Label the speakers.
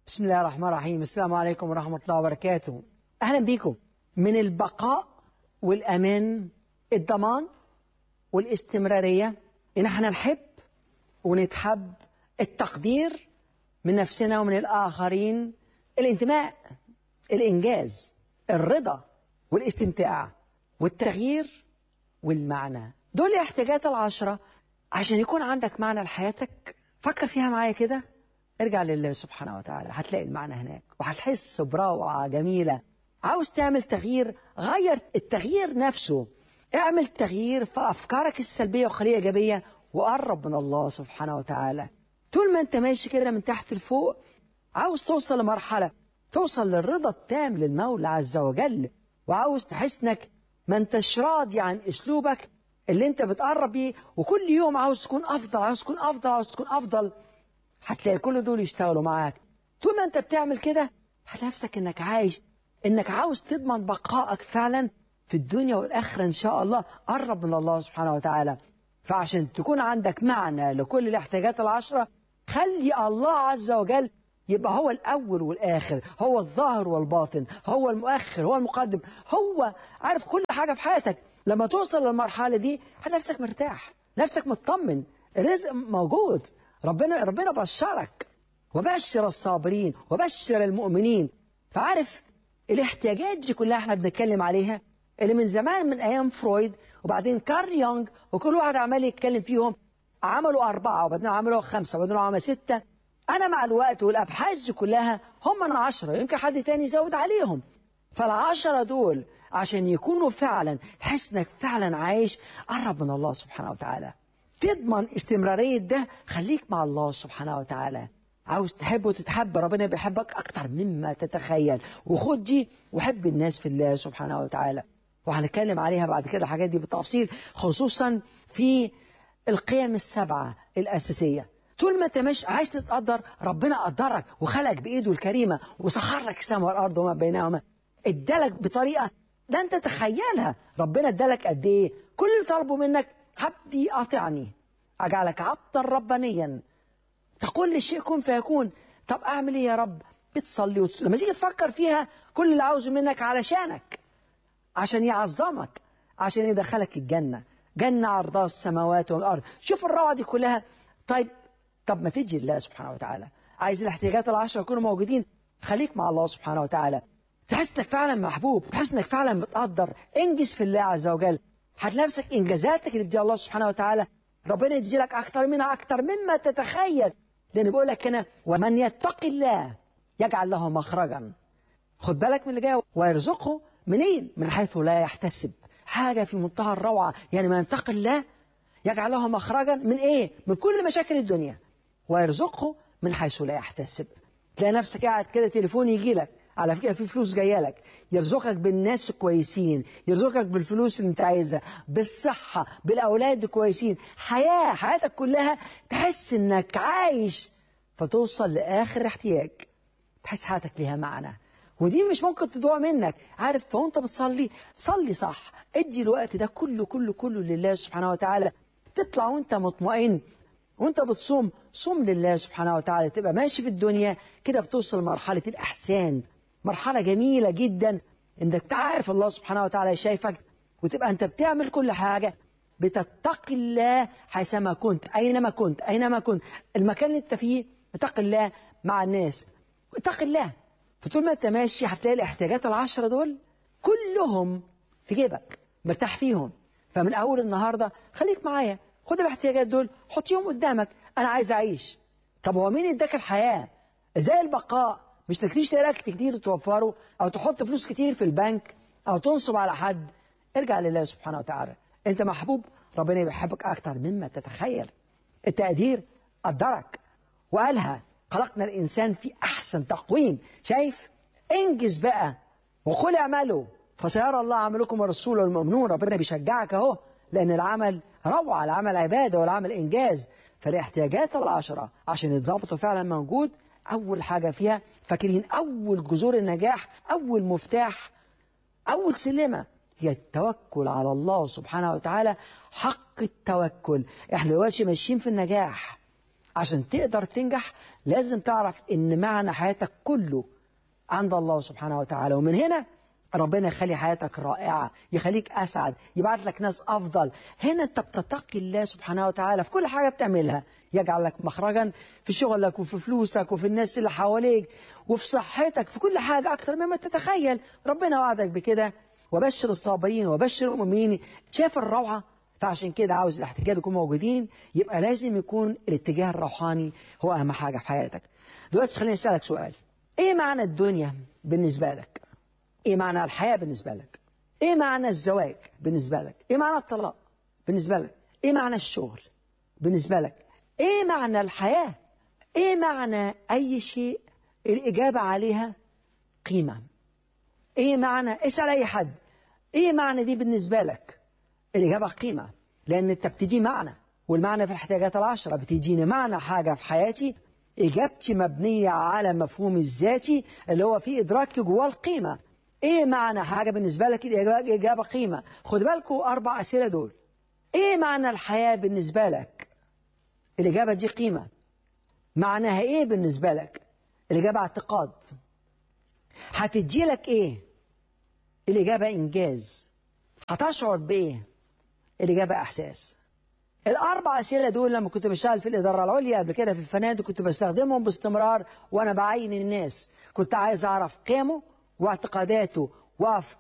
Speaker 1: بسم الله الرحمن الرحيم السلام عليكم ورحمة الله وبركاته أهلا بكم من البقاء والأمان الضمان والاستمرارية إن احنا نحب ونتحب التقدير من نفسنا ومن الآخرين الانتماء الإنجاز الرضا والاستمتاع والتغيير والمعنى دول الاحتياجات العشرة عشان يكون عندك معنى لحياتك فكر فيها معايا كده ارجع لله سبحانه وتعالى هتلاقي المعنى هناك وهتحس بروعة جميلة عاوز تعمل تغيير غير التغيير نفسه اعمل تغيير في أفكارك السلبية وخليها إيجابية وقرب من الله سبحانه وتعالى طول ما انت ماشي كده من تحت لفوق عاوز توصل لمرحلة توصل للرضا التام للمولى عز وجل وعاوز تحس انك ما انتش راضي عن اسلوبك اللي انت بتقرب بيه وكل يوم عاوز تكون افضل عاوز تكون افضل عاوز تكون افضل هتلاقي كل دول يشتغلوا معاك طول ما انت بتعمل كده هنفسك انك عايش انك عاوز تضمن بقائك فعلا في الدنيا والاخره ان شاء الله قرب من الله سبحانه وتعالى فعشان تكون عندك معنى لكل الاحتياجات العشره خلي الله عز وجل يبقى هو الأول والآخر هو الظاهر والباطن هو المؤخر هو المقدم هو عارف كل حاجة في حياتك لما توصل للمرحلة دي نفسك مرتاح نفسك مطمن الرزق موجود ربنا ربنا بشرك وبشر الصابرين وبشر المؤمنين فعارف الاحتياجات دي كلها احنا بنتكلم عليها اللي من زمان من ايام فرويد وبعدين كارل يونغ وكل واحد عمال يتكلم فيهم عملوا أربعة وبعدين عملوا خمسة وبعدين عملوا ستة أنا مع الوقت والأبحاث دي كلها هم من عشرة يمكن حد تاني يزود عليهم فالعشرة دول عشان يكونوا فعلا تحس انك فعلا عايش قرب من الله سبحانه وتعالى تضمن استمرارية ده خليك مع الله سبحانه وتعالى عاوز تحب وتتحب ربنا بيحبك أكتر مما تتخيل وخد دي وحب الناس في الله سبحانه وتعالى وهنتكلم عليها بعد كده الحاجات دي بالتفصيل خصوصا في القيم السبعة الأساسية طول ما انت مش عايز تتقدر ربنا قدرك وخلقك بايده الكريمه وسخر لك السماء والارض وما بينهما ادالك بطريقه لن تتخيلها ربنا ادالك قد ايه كل اللي طلبه منك عبدي اطعني اجعلك عبدا ربانيا تقول للشيء كن فيكون طب اعمل ايه يا رب بتصلي وتصلي لما تيجي تفكر فيها كل اللي عاوزه منك علشانك عشان يعظمك عشان يدخلك الجنه جنه عرضها السماوات والارض شوف الروعه دي كلها طيب طب ما تجي لله سبحانه وتعالى عايز الاحتياجات العشرة يكونوا موجودين خليك مع الله سبحانه وتعالى تحس انك فعلا محبوب تحس انك فعلا بتقدر انجز في الله عز وجل هتلاقي نفسك انجازاتك اللي بتديها الله سبحانه وتعالى ربنا يدي لك اكتر منها اكتر مما تتخيل لان بيقول لك هنا ومن يتقي الله يجعل له مخرجا خد بالك من اللي جاي ويرزقه منين من حيث لا يحتسب حاجة في منتهى الروعة يعني من يتقي الله يجعل له مخرجا من ايه من كل مشاكل الدنيا ويرزقه من حيث لا يحتسب تلاقي نفسك قاعد كده تليفون يجي لك على فكره في فلوس جايه لك يرزقك بالناس الكويسين يرزقك بالفلوس اللي انت عايزها بالصحه بالاولاد الكويسين حياه حياتك كلها تحس انك عايش فتوصل لاخر احتياج تحس حياتك ليها معنى ودي مش ممكن تضيع منك عارف فوانت بتصلي صلي صح ادي الوقت ده كله كله كله لله سبحانه وتعالى تطلع وانت مطمئن وانت بتصوم صوم لله سبحانه وتعالى تبقى ماشي في الدنيا كده بتوصل لمرحلة الإحسان مرحلة جميلة جدا انك تعرف الله سبحانه وتعالى شايفك وتبقى انت بتعمل كل حاجة بتتقي الله حيثما كنت أينما كنت أينما كنت المكان اللي انت فيه اتقي الله مع الناس اتقي الله فطول ما انت ماشي هتلاقي الاحتياجات العشرة دول كلهم في جيبك مرتاح فيهم فمن أول النهاردة خليك معايا خد الاحتياجات دول حطيهم قدامك انا عايز اعيش طب هو مين اداك الحياه ازاي البقاء مش انك تشتري اكل كتير توفره او تحط فلوس كتير في البنك او تنصب على حد ارجع لله سبحانه وتعالى انت محبوب ربنا بيحبك اكتر مما تتخيل التقدير قدرك وقالها خلقنا الانسان في احسن تقويم شايف انجز بقى وقل اعملوا فسيرى الله عملكم ورسوله والمؤمنون ربنا بيشجعك اهو لان العمل روعة العمل عبادة والعمل إنجاز فالاحتياجات العشرة عشان يتظبطوا فعلا موجود أول حاجة فيها فاكرين أول جذور النجاح أول مفتاح أول سلمة هي التوكل على الله سبحانه وتعالى حق التوكل احنا دلوقتي ماشيين في النجاح عشان تقدر تنجح لازم تعرف ان معنى حياتك كله عند الله سبحانه وتعالى ومن هنا ربنا يخلي حياتك رائعة يخليك أسعد يبعت لك ناس أفضل هنا أنت بتتقي الله سبحانه وتعالى في كل حاجة بتعملها يجعل لك مخرجا في شغلك وفي فلوسك وفي الناس اللي حواليك وفي صحتك في كل حاجة أكثر مما تتخيل ربنا وعدك بكده وبشر الصابرين وبشر المؤمنين شايف الروعة فعشان كده عاوز الاحتجاج يكونوا موجودين يبقى لازم يكون الاتجاه الروحاني هو أهم حاجة في حياتك دلوقتي خليني أسألك سؤال إيه معنى الدنيا بالنسبة لك؟ ايه معنى الحياة بالنسبة لك ايه معنى الزواج بالنسبة لك ايه معنى الطلاق بالنسبة لك ايه معنى الشغل بالنسبة لك ايه معنى الحياة ايه معنى اي شيء الاجابة عليها قيمة ايه معنى اسأل اي حد ايه معنى دي بالنسبة لك الاجابة قيمة لان انت بتدي معنى والمعنى في الاحتياجات العشرة بتديني معنى حاجة في حياتي إجابتي مبنية على مفهوم الذاتي اللي هو فيه إدراكي جواه القيمة ايه معنى حاجة بالنسبة لك الإجابة إجابة قيمة خد بالكم أربع أسئلة دول ايه معنى الحياة بالنسبة لك الإجابة دي قيمة معناها ايه بالنسبة لك الإجابة اعتقاد هتدي لك ايه الإجابة إنجاز هتشعر بإيه الإجابة إحساس الأربع أسئلة دول لما كنت بشتغل في الإدارة العليا قبل كده في الفنادق كنت بستخدمهم باستمرار وأنا بعين الناس كنت عايز أعرف قيمه واعتقاداته